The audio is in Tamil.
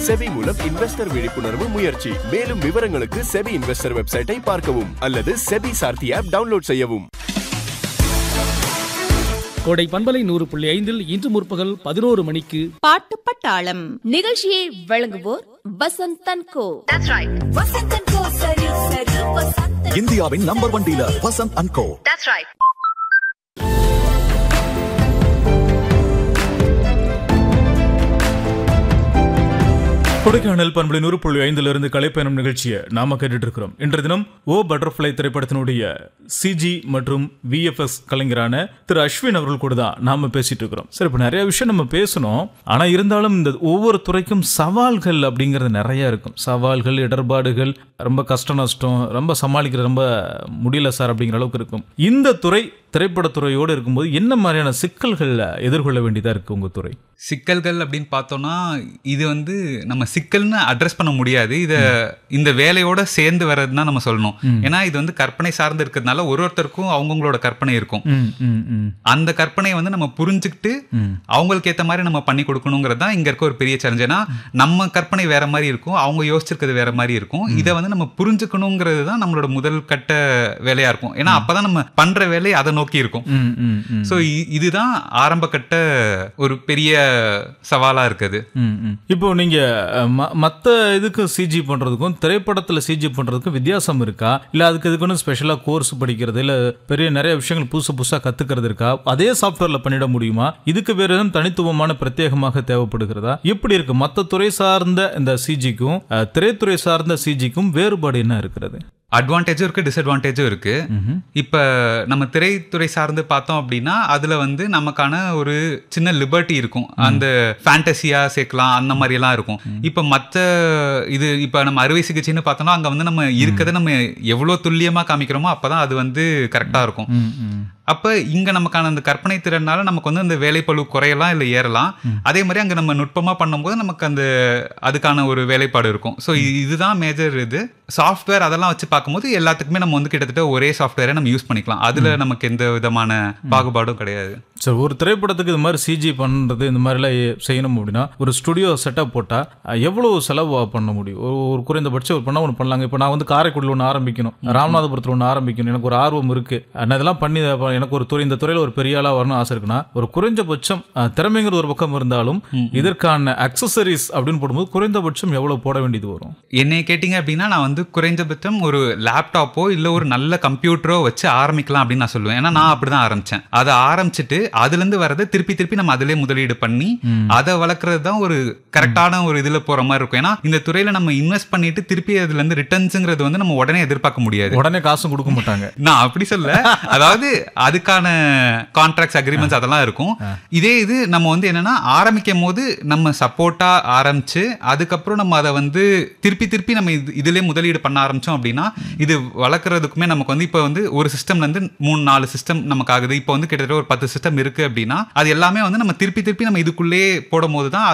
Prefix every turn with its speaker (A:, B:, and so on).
A: செபி மூலம் இன்வெஸ்டர் விழிப்புணர்வு முயற்சி மேலும் விவரங்களுக்கு செபி இன்வெஸ்டர் வெப்சைட்டை பார்க்கவும் அல்லது செபி சார்த்தி ஆப் டவுன்லோட் செய்யவும்
B: கோடை பண்பலை நூறு புள்ளி ஐந்தில் இன்று முற்பகல் பதினோரு மணிக்கு
C: பாட்டு பட்டாளம் நிகழ்ச்சியை வழங்குவோர் வசந்த் தன்கோ
D: இந்தியாவின் number one dealer Vasanth and co
E: Kodaikanal பண்புலை நூறு புள்ளி ஐந்திலிருந்து கலைப்பயணம் நிகழ்ச்சியை நாம கேட்டுட்டு இருக்கிறோம் இன்றைய தினம் ஓ பட்டர்ஃப்ளை திரைப்படத்தினுடைய சிஜி மற்றும் விஎஃப்எஸ் கலைஞரான திரு அஸ்வின் அவர்கள் கூட தான் நாம பேசிட்டு இருக்கிறோம் சரி இப்போ நிறைய விஷயம் நம்ம பேசணும் ஆனா இருந்தாலும் இந்த ஒவ்வொரு துறைக்கும் சவால்கள் அப்படிங்கிறது நிறைய இருக்கும் சவால்கள் இடர்பாடுகள் ரொம்ப கஷ்ட நஷ்டம் ரொம்ப சமாளிக்கிற ரொம்ப முடியல சார் அப்படிங்கிற அளவுக்கு இருக்கும் இந்த துறை திரைப்படத்துறையோடு இருக்கும்போது என்ன மாதிரியான சிக்கல்கள் எதிர்கொள்ள வேண்டியதா இருக்கு உங்க துறை
F: சிக்கல்கள் அப்படின்னு பார்த்தோம்னா இது வந்து நம்ம சிக்கல்னு அட்ரஸ் பண்ண முடியாது இத இந்த வேலையோட சேர்ந்து வர்றது தான் நம்ம சொல்லணும் ஏன்னா இது வந்து கற்பனை சார்ந்து இருக்கிறதுனால ஒரு ஒருத்தருக்கும் அவங்கவுங்களோட கற்பனை இருக்கும்
E: ம், ம், ம்.
F: அந்த கற்பனையை வந்து நம்ம புரிஞ்சுக்கிட்டு அவங்களுக்கு ஏத்த மாதிரி நம்ம பண்ணி கொடுக்கணுங்கிறது தான் இங்க இருக்க ஒரு பெரிய சேலஞ்ச் ஏன்னா நம்ம கற்பனை வேற மாதிரி இருக்கும் அவங்க யோசிச்சிருக்கிறது வேற மாதிரி இருக்கும் இதை வந்து நம்ம புரிஞ்சுக்கணுங்கிறது தான் நம்மளோட முதல் கட்ட வேலையா இருக்கும் ஏன்னா அப்பதான் நம்ம பண்ற வேலை அதை நோக்கி இருக்கும்
E: ம், ம், ம்.
F: ஸோ இதுதான் ஆரம்ப கட்ட ஒரு பெரிய சவாலா இருக்குது
E: ம், ம். இப்போ நீங்க அஹ், ம- மத்த இதுக்கு சிஜி பண்றதுக்கும் திரைப்படத்துல சிஜி பண்றதுக்கும் வித்தியாசம் இருக்கா இல்ல அதுக்கு இதுக்குன்னு ஸ்பெஷலா கோர்ஸ் படிக்கிறது இல்ல பெரிய நிறைய விஷயங்கள் புதுசு புதுசா கத்துக்கிறது இருக்கா அதே சாஃப்ட்வேர்ல பண்ணிட முடியுமா இதுக்கு வேற எதுவும் தனித்துவமான பிரத்யேகமாக தேவைப்படுகிறதா எப்படி இருக்கு மத்த துறை சார்ந்த இந்த சிஜிக்கும் திரைத்துறை சார்ந்த சிஜிக்கும் வேறுபாடு என்ன இருக்கிறது
F: அட்வான்டேஜும் இருக்கு டிஸ்அட்வான்டேஜும் இருக்கு இப்ப நம்ம திரைத்துறை சார்ந்து பார்த்தோம் அப்படின்னா அதுல வந்து நமக்கான ஒரு சின்ன லிபர்ட்டி இருக்கும் அந்த ஃபேண்டசியா சேர்க்கலாம் அந்த மாதிரி எல்லாம் இருக்கும் இப்ப மத்த இது இப்ப நம்ம அறுவை சிகிச்சைன்னு பார்த்தோம்னா அங்க வந்து நம்ம இருக்கிறத நம்ம எவ்வளவு துல்லியமா காமிக்கிறோமோ அப்பதான் அது வந்து கரெக்டா இருக்கும் அப்ப இங்க நமக்கான அந்த கற்பனை திறனால நமக்கு வந்து அந்த வேலைப்பளு குறையலாம் இல்லை ஏறலாம் அதே மாதிரி அங்க நம்ம நுட்பமா பண்ணும்போது நமக்கு அந்த அதுக்கான ஒரு வேலைப்பாடு இருக்கும் ஸோ இதுதான் மேஜர் இது சாஃப்ட்வேர் அதெல்லாம் வச்சு பார்க்கும்போது எல்லாத்துக்குமே நம்ம வந்து கிட்டத்தட்ட ஒரே சாஃப்ட்வேரை நம்ம யூஸ் பண்ணிக்கலாம் அதுல நமக்கு எந்த விதமான பாகுபாடும் கிடையாது
E: சரி ஒரு திரைப்படத்துக்கு இது மாதிரி சிஜி பண்றது இந்த மாதிரிலாம் எ- செய்யணும் அப்படின்னா ஒரு ஸ்டுடியோ செட்டப் போட்டா அஹ், எவ்வளவு செலவு பண்ண முடியும் ஒரு ஒரு குறைந்தபட்சம் ஒரு பண்ணா ஒன்று பண்ணலாங்க இப்போ நான் வந்து காரைக்குடியில் ஒன்று ஆரம்பிக்கணும் ராமநாதபுரத்தில் ஒன்று ஆரம்பிக்கணும் எனக்கு ஒரு ஆர்வம் இருக்கு நான் இதெல்லாம் பண்ணி அப்ப எனக்கு ஒரு துறை இந்த துறையில் ஒரு பெரிய ஆளா வரணும் ஆசை இருக்குன்னா ஒரு குறைஞ்சபட்சம் அஹ், திறமைங்கிறது ஒரு பக்கம் இருந்தாலும் இதற்கான அக்சசரிஸ் அப்படின்னு போடும்போது குறைந்தபட்சம் எவ்வளவு போட வேண்டியது வரும்
F: என்னை கேட்டிங்க அப்படின்னா நான் வந்து குறைஞ்சபட்சம் ஒரு லேப்டாப்போ இல்லை ஒரு நல்ல கம்ப்யூட்டரோ வச்சு ஆரம்பிக்கலாம் அப்படின்னு நான் சொல்லுவேன் ஏன்னா நான் அப்படிதான் ஆரம்பிச்சேன் அதை ஆரம்பிச்சுட்டு அதுல இருந்து வரதை திருப்பி திருப்பி நம்ம அதிலே முதலீடு பண்ணி அதை வளர்க்கறது தான் ஒரு கரெக்டான ஒரு இதுல போற மாதிரி இருக்கும் ஏன்னா இந்த துறையில நம்ம இன்வெஸ்ட் பண்ணிட்டு திருப்பி அதுல இருந்து ரிட்டர்ன்ஸுங்கிறது வந்து நம்ம உடனே எதிர்பார்க்க முடியாது
E: உடனே காசும் கொடுக்க மாட்டாங்க
F: நான் அப்படி சொல்ல அதாவது அதுக்கான கான்ட்ராக்ட்ஸ் அக்ரிமெண்ட்ஸ் அதெல்லாம் இருக்கும் இதே இது நம்ம வந்து என்னன்னா ஆரம்பிக்கும் போது நம்ம சப்போர்ட்டா ஆரம்பிச்சு அதுக்கப்புறம் நம்ம அதை வந்து திருப்பி திருப்பி நம்ம இது இதுலயே முதலீடு பண்ண ஆரம்பிச்சோம் அப்படின்னா இது வளர்க்குறதுக்குமே நமக்கு வந்து இப்போ வந்து ஒரு சிஸ்டம்ல இருந்து மூணு நாலு சிஸ்டம் நமக்கு ஆகுது இப்போ வந்து கிட்டத்தட்ட ஒரு பத்து சிஸ்டம் இருக்கு அப்படின்னா அது எல்லாமே வந்து நம்ம திருப்பி திருப்பி நம்ம இதுக்குள்ளேயே போடும் போது தான்